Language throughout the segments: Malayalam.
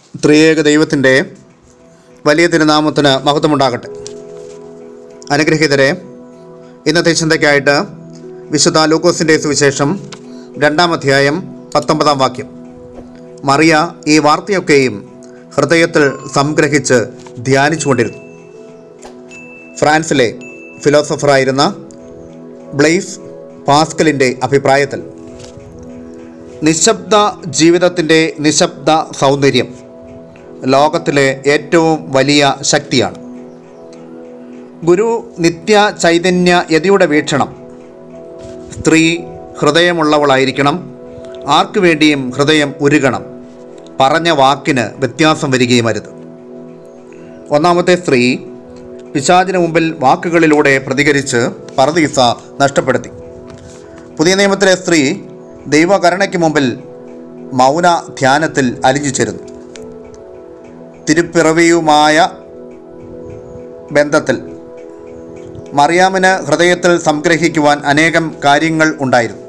ത്രിയേക ദൈവത്തിൻ്റെ വലിയ തിരുനാമത്തിന് മഹത്വമുണ്ടാകട്ടെ അനുഗ്രഹീതരെ ഇന്നത്തെ ചിന്തയ്ക്കായിട്ട് വിശുദ്ധ ലൂക്കോസിൻ്റെ സുവിശേഷം രണ്ടാം അധ്യായം പത്തൊമ്പതാം വാക്യം മറിയ ഈ വാർത്തയൊക്കെയും ഹൃദയത്തിൽ സംഗ്രഹിച്ച് ധ്യാനിച്ചുകൊണ്ടിരുന്നു ഫ്രാൻസിലെ ഫിലോസഫറായിരുന്ന ബ്ലെയ്സ് പാസ്കലിൻ്റെ അഭിപ്രായത്തിൽ നിശബ്ദ ജീവിതത്തിൻ്റെ നിശബ്ദ സൗന്ദര്യം ലോകത്തിലെ ഏറ്റവും വലിയ ശക്തിയാണ് ഗുരു നിത്യ ചൈതന്യ യതിയുടെ വീക്ഷണം സ്ത്രീ ഹൃദയമുള്ളവളായിരിക്കണം ആർക്കു വേണ്ടിയും ഹൃദയം ഉരുകണം പറഞ്ഞ വാക്കിന് വ്യത്യാസം വരികയും അരുത് ഒന്നാമത്തെ സ്ത്രീ പിശാചിന് മുമ്പിൽ വാക്കുകളിലൂടെ പ്രതികരിച്ച് പറദീസ നഷ്ടപ്പെടുത്തി പുതിയ നിയമത്തിലെ സ്ത്രീ ദൈവകരുണയ്ക്ക് മുമ്പിൽ മൗന ധ്യാനത്തിൽ അലിഞ്ഞു ചേരുന്നു തിരുപ്പിറവിയുമായ ബന്ധത്തിൽ മറിയാമിന് ഹൃദയത്തിൽ സംഗ്രഹിക്കുവാൻ അനേകം കാര്യങ്ങൾ ഉണ്ടായിരുന്നു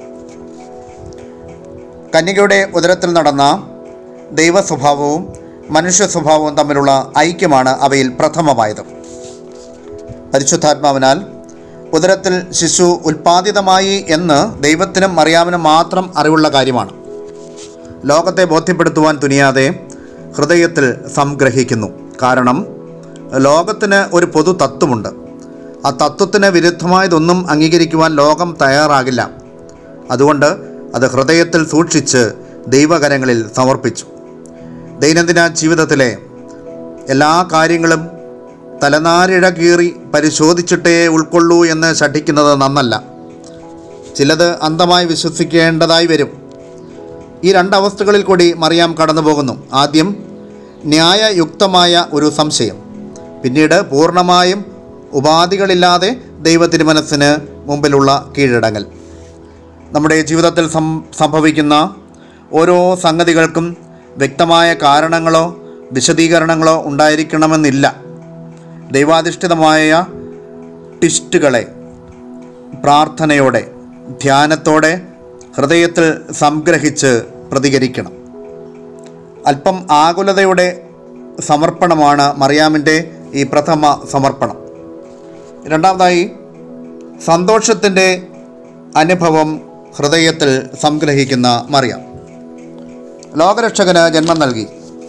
കന്യകയുടെ ഉദരത്തിൽ നടന്ന ദൈവ സ്വഭാവവും മനുഷ്യ സ്വഭാവവും തമ്മിലുള്ള ഐക്യമാണ് അവയിൽ പ്രഥമമായത് പരിശുദ്ധാത്മാവിനാൽ ഉദരത്തിൽ ശിശു ഉൽപ്പാദിതമായി എന്ന് ദൈവത്തിനും മറിയാമിനും മാത്രം അറിവുള്ള കാര്യമാണ് ലോകത്തെ ബോധ്യപ്പെടുത്തുവാൻ തുനിയാതെ ഹൃദയത്തിൽ സംഗ്രഹിക്കുന്നു കാരണം ലോകത്തിന് ഒരു പൊതു തത്വമുണ്ട് ആ തത്വത്തിന് വിരുദ്ധമായതൊന്നും അംഗീകരിക്കുവാൻ ലോകം തയ്യാറാകില്ല അതുകൊണ്ട് അത് ഹൃദയത്തിൽ സൂക്ഷിച്ച് ദൈവകരങ്ങളിൽ സമർപ്പിച്ചു ദൈനംദിന ജീവിതത്തിലെ എല്ലാ കാര്യങ്ങളും തലനാരിഴ കീറി പരിശോധിച്ചിട്ടേ ഉൾക്കൊള്ളൂ എന്ന് ശഠിക്കുന്നത് നന്നല്ല ചിലത് അന്ധമായി വിശ്വസിക്കേണ്ടതായി വരും ഈ രണ്ടവസ്ഥകളിൽ കൂടി മറിയാം കടന്നു പോകുന്നു ആദ്യം ന്യായയുക്തമായ ഒരു സംശയം പിന്നീട് പൂർണ്ണമായും ഉപാധികളില്ലാതെ ദൈവത്തിൻ്റെ മനസ്സിന് മുമ്പിലുള്ള കീഴടങ്ങൽ നമ്മുടെ ജീവിതത്തിൽ സം സംഭവിക്കുന്ന ഓരോ സംഗതികൾക്കും വ്യക്തമായ കാരണങ്ങളോ വിശദീകരണങ്ങളോ ഉണ്ടായിരിക്കണമെന്നില്ല ദൈവാധിഷ്ഠിതമായ ടിസ്റ്റുകളെ പ്രാർത്ഥനയോടെ ധ്യാനത്തോടെ ഹൃദയത്തിൽ സംഗ്രഹിച്ച് പ്രതികരിക്കണം അല്പം ആകുലതയുടെ സമർപ്പണമാണ് മറിയാമിൻ്റെ ഈ പ്രഥമ സമർപ്പണം രണ്ടാമതായി സന്തോഷത്തിൻ്റെ അനുഭവം ഹൃദയത്തിൽ സംഗ്രഹിക്കുന്ന മറിയാം ലോകരക്ഷകന് ജന്മം നൽകി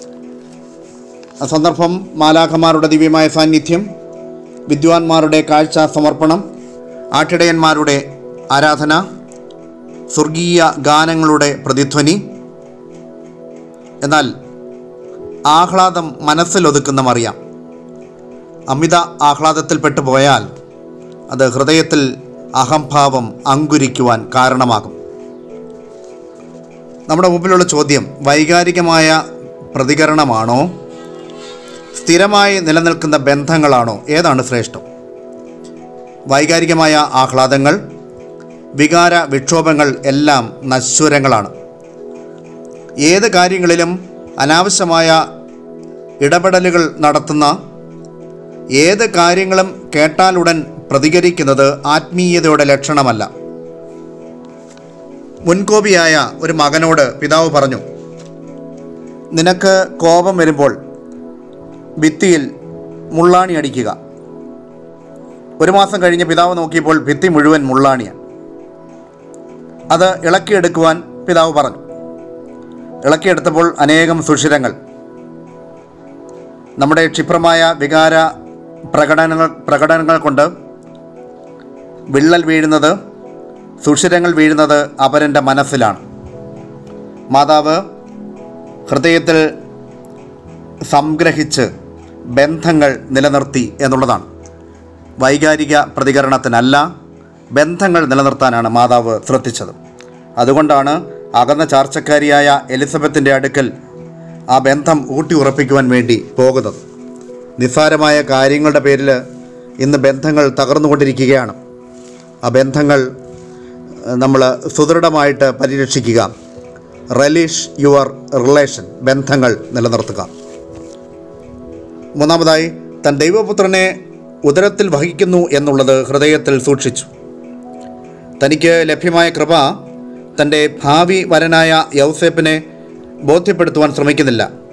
ആ സന്ദർഭം മാലാഖമാരുടെ ദിവ്യമായ സാന്നിധ്യം വിദ്വാൻമാരുടെ കാഴ്ച സമർപ്പണം ആട്ടിടയന്മാരുടെ ആരാധന സ്വർഗീയ ഗാനങ്ങളുടെ പ്രതിധ്വനി എന്നാൽ ആഹ്ലാദം മനസ്സിലൊതുക്കുന്ന മറിയാം അമിത ആഹ്ലാദത്തിൽപ്പെട്ടു പോയാൽ അത് ഹൃദയത്തിൽ അഹംഭാവം അങ്കുരിക്കുവാൻ കാരണമാകും നമ്മുടെ മുമ്പിലുള്ള ചോദ്യം വൈകാരികമായ പ്രതികരണമാണോ സ്ഥിരമായി നിലനിൽക്കുന്ന ബന്ധങ്ങളാണോ ഏതാണ് ശ്രേഷ്ഠം വൈകാരികമായ ആഹ്ലാദങ്ങൾ വികാര വിക്ഷോഭങ്ങൾ എല്ലാം നശ്വരങ്ങളാണ് ഏത് കാര്യങ്ങളിലും അനാവശ്യമായ ഇടപെടലുകൾ നടത്തുന്ന ഏത് കാര്യങ്ങളും കേട്ടാലുടൻ പ്രതികരിക്കുന്നത് ആത്മീയതയുടെ ലക്ഷണമല്ല മുൻകോപിയായ ഒരു മകനോട് പിതാവ് പറഞ്ഞു നിനക്ക് കോപം വരുമ്പോൾ ഭിത്തിയിൽ മുള്ളാണി അടിക്കുക ഒരു മാസം കഴിഞ്ഞ് പിതാവ് നോക്കിയപ്പോൾ ഭിത്തി മുഴുവൻ മുള്ളാണിയാണ് അത് ഇളക്കിയെടുക്കുവാൻ പിതാവ് പറഞ്ഞു ഇളക്കിയെടുത്തപ്പോൾ അനേകം സുഷിരങ്ങൾ നമ്മുടെ ക്ഷിപ്രമായ വികാര പ്രകടനങ്ങൾ പ്രകടനങ്ങൾ കൊണ്ട് വിള്ളൽ വീഴുന്നത് സുഷിരങ്ങൾ വീഴുന്നത് അപരൻ്റെ മനസ്സിലാണ് മാതാവ് ഹൃദയത്തിൽ സംഗ്രഹിച്ച് ബന്ധങ്ങൾ നിലനിർത്തി എന്നുള്ളതാണ് വൈകാരിക പ്രതികരണത്തിനല്ല ബന്ധങ്ങൾ നിലനിർത്താനാണ് മാതാവ് ശ്രദ്ധിച്ചത് അതുകൊണ്ടാണ് അകന്ന ചാർച്ചക്കാരിയായ എലിസബത്തിൻ്റെ അടുക്കൽ ആ ബന്ധം ഊട്ടി ഉറപ്പിക്കുവാൻ വേണ്ടി പോകുന്നത് നിസ്സാരമായ കാര്യങ്ങളുടെ പേരിൽ ഇന്ന് ബന്ധങ്ങൾ തകർന്നുകൊണ്ടിരിക്കുകയാണ് ആ ബന്ധങ്ങൾ നമ്മൾ സുദൃഢമായിട്ട് പരിരക്ഷിക്കുക റെലീഷ് യുവർ റിലേഷൻ ബന്ധങ്ങൾ നിലനിർത്തുക മൂന്നാമതായി തൻ ദൈവപുത്രനെ ഉദരത്തിൽ വഹിക്കുന്നു എന്നുള്ളത് ഹൃദയത്തിൽ സൂക്ഷിച്ചു തനിക്ക് ലഭ്യമായ കൃപ തൻ്റെ ഭാവി വരനായ യൗസേപ്പിനെ ബോധ്യപ്പെടുത്തുവാൻ ശ്രമിക്കുന്നില്ല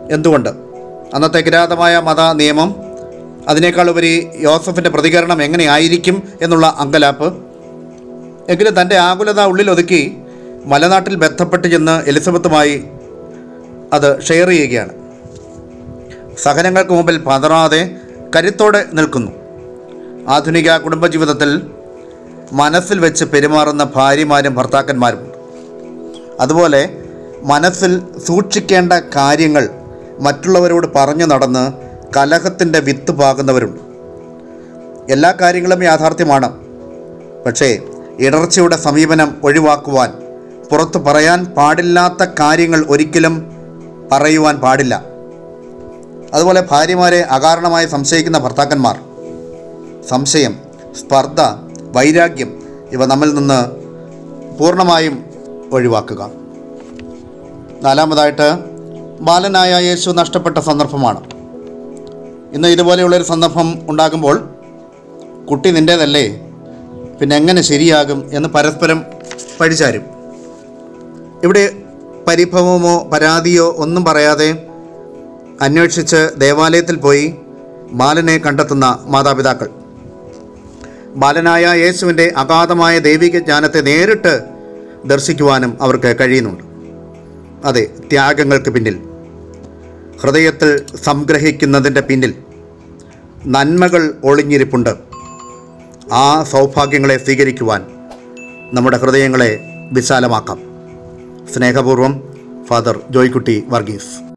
എന്തുകൊണ്ട് അന്നത്തെ കിരാതമായ മത നിയമം അതിനേക്കാൾ ഉപരി യോസഫിൻ്റെ പ്രതികരണം എങ്ങനെയായിരിക്കും എന്നുള്ള അങ്കലാപ്പ് എങ്കിലും തൻ്റെ ആകുലത ഉള്ളിലൊതുക്കി മലനാട്ടിൽ ബന്ധപ്പെട്ട് ചെന്ന് എലിസബത്തുമായി അത് ഷെയർ ചെയ്യുകയാണ് സഹനങ്ങൾക്ക് മുമ്പിൽ പതറാതെ കരുത്തോടെ നിൽക്കുന്നു ആധുനിക കുടുംബജീവിതത്തിൽ മനസ്സിൽ വെച്ച് പെരുമാറുന്ന ഭാര്യമാരും ഭർത്താക്കന്മാരുമുണ്ട് അതുപോലെ മനസ്സിൽ സൂക്ഷിക്കേണ്ട കാര്യങ്ങൾ മറ്റുള്ളവരോട് പറഞ്ഞു നടന്ന് കലഹത്തിൻ്റെ വിത്ത് പാകുന്നവരുണ്ട് എല്ലാ കാര്യങ്ങളും യാഥാർത്ഥ്യമാണ് പക്ഷേ ഇടർച്ചയുടെ സമീപനം ഒഴിവാക്കുവാൻ പുറത്ത് പറയാൻ പാടില്ലാത്ത കാര്യങ്ങൾ ഒരിക്കലും പറയുവാൻ പാടില്ല അതുപോലെ ഭാര്യമാരെ അകാരണമായി സംശയിക്കുന്ന ഭർത്താക്കന്മാർ സംശയം സ്പർദ്ധ വൈരാഗ്യം ഇവ നമ്മിൽ നിന്ന് പൂർണ്ണമായും ഒഴിവാക്കുക നാലാമതായിട്ട് ബാലനായ യേശു നഷ്ടപ്പെട്ട സന്ദർഭമാണ് ഇന്ന് ഇതുപോലെയുള്ളൊരു സന്ദർഭം ഉണ്ടാകുമ്പോൾ കുട്ടി നിൻ്റേതല്ലേ പിന്നെ എങ്ങനെ ശരിയാകും എന്ന് പരസ്പരം പഴിചാരും ഇവിടെ പരിഭവമോ പരാതിയോ ഒന്നും പറയാതെ അന്വേഷിച്ച് ദേവാലയത്തിൽ പോയി ബാലനെ കണ്ടെത്തുന്ന മാതാപിതാക്കൾ ബാലനായ യേശുവിൻ്റെ അഗാധമായ ദൈവിക ജ്ഞാനത്തെ നേരിട്ട് ദർശിക്കുവാനും അവർക്ക് കഴിയുന്നുണ്ട് അതെ ത്യാഗങ്ങൾക്ക് പിന്നിൽ ഹൃദയത്തിൽ സംഗ്രഹിക്കുന്നതിൻ്റെ പിന്നിൽ നന്മകൾ ഒളിഞ്ഞിരിപ്പുണ്ട് ആ സൗഭാഗ്യങ്ങളെ സ്വീകരിക്കുവാൻ നമ്മുടെ ഹൃദയങ്ങളെ വിശാലമാക്കാം സ്നേഹപൂർവം ഫാദർ ജോയ്ക്കുട്ടി വർഗീസ്